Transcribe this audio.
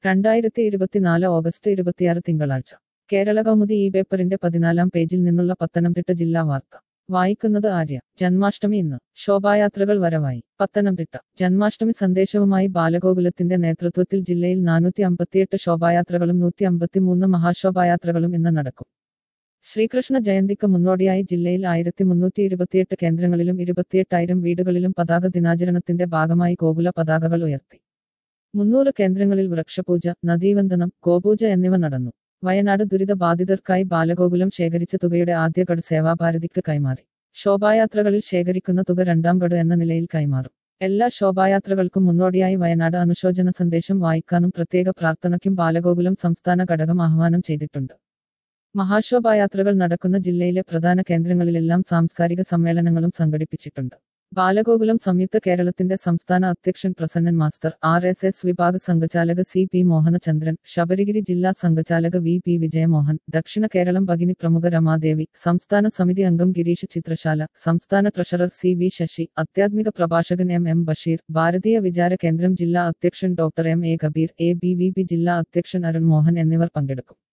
രണ്ടായിരത്തി ഇരുപത്തിനാല് ഓഗസ്റ്റ് ഇരുപത്തിയാറ് തിങ്കളാഴ്ച കേരള കൗമുദി ഈ പേപ്പറിന്റെ പതിനാലാം പേജിൽ നിന്നുള്ള പത്തനംതിട്ട ജില്ലാ വാർത്ത വായിക്കുന്നത് ആര്യ ജന്മാഷ്ടമി ഇന്ന് ശോഭായാത്രകൾ വരവായി പത്തനംതിട്ട ജന്മാഷ്ടമി സന്ദേശവുമായി ബാലഗോകുലത്തിന്റെ നേതൃത്വത്തിൽ ജില്ലയിൽ നാനൂറ്റി അമ്പത്തിയെട്ട് ശോഭായാത്രകളും നൂറ്റി അമ്പത്തിമൂന്ന് മഹാശോഭായാത്രകളും ഇന്ന് നടക്കും ശ്രീകൃഷ്ണ ജയന്തിക്ക് മുന്നോടിയായി ജില്ലയിൽ ആയിരത്തി മുന്നൂറ്റി ഇരുപത്തിയെട്ട് കേന്ദ്രങ്ങളിലും ഇരുപത്തിയെട്ടായിരം വീടുകളിലും പതാക ദിനാചരണത്തിന്റെ ഭാഗമായി ഗോകുല പതാകകൾ ഉയർത്തി മുന്നൂറ് കേന്ദ്രങ്ങളിൽ വൃക്ഷപൂജ നദീവന്ദനം ഗോപൂജ എന്നിവ നടന്നു വയനാട് ദുരിത ബാധിതർക്കായി ബാലഗോകുലം ശേഖരിച്ച തുകയുടെ ആദ്യ ഗഡു സേവാഭാരതിക്ക് കൈമാറി ശോഭായാത്രകളിൽ ശേഖരിക്കുന്ന തുക രണ്ടാം ഗഡു എന്ന നിലയിൽ കൈമാറും എല്ലാ ശോഭായാത്രകൾക്കും മുന്നോടിയായി വയനാട് അനുശോചന സന്ദേശം വായിക്കാനും പ്രത്യേക പ്രാർത്ഥനയ്ക്കും ബാലഗോകുലം സംസ്ഥാന ഘടകം ആഹ്വാനം ചെയ്തിട്ടുണ്ട് മഹാശോഭായാത്രകൾ നടക്കുന്ന ജില്ലയിലെ പ്രധാന കേന്ദ്രങ്ങളിലെല്ലാം സാംസ്കാരിക സമ്മേളനങ്ങളും സംഘടിപ്പിച്ചിട്ടുണ്ട് ബാലഗോകുലം സംയുക്ത കേരളത്തിന്റെ സംസ്ഥാന അധ്യക്ഷൻ Prasannan master R S S വിഭാഗ സംഘചാലക സി പി മോഹനചന്ദ്രൻ ശബരിഗിരി ജില്ലാ സംഘചാലക വി പി വിജയമോഹൻ ദക്ഷിണ കേരളം ഭഗിനി പ്രമുഖ രമാദേവി സംസ്ഥാന സമിതി അംഗം ഗിരീഷ് ചിത്രശാല സംസ്ഥാന ട്രഷറർ സി വി ശശി ആധ്യാത്മിക പ്രഭാഷകൻ എം എം ബഷീർ ഭാരതീയ വിചാര കേന്ദ്രം ജില്ലാ അധ്യക്ഷൻ doctor M A Kabeer A B V P ജില്ലാ അധ്യക്ഷൻ അരുൺ മോഹൻ എന്നിവർ പങ്കെടുക്കും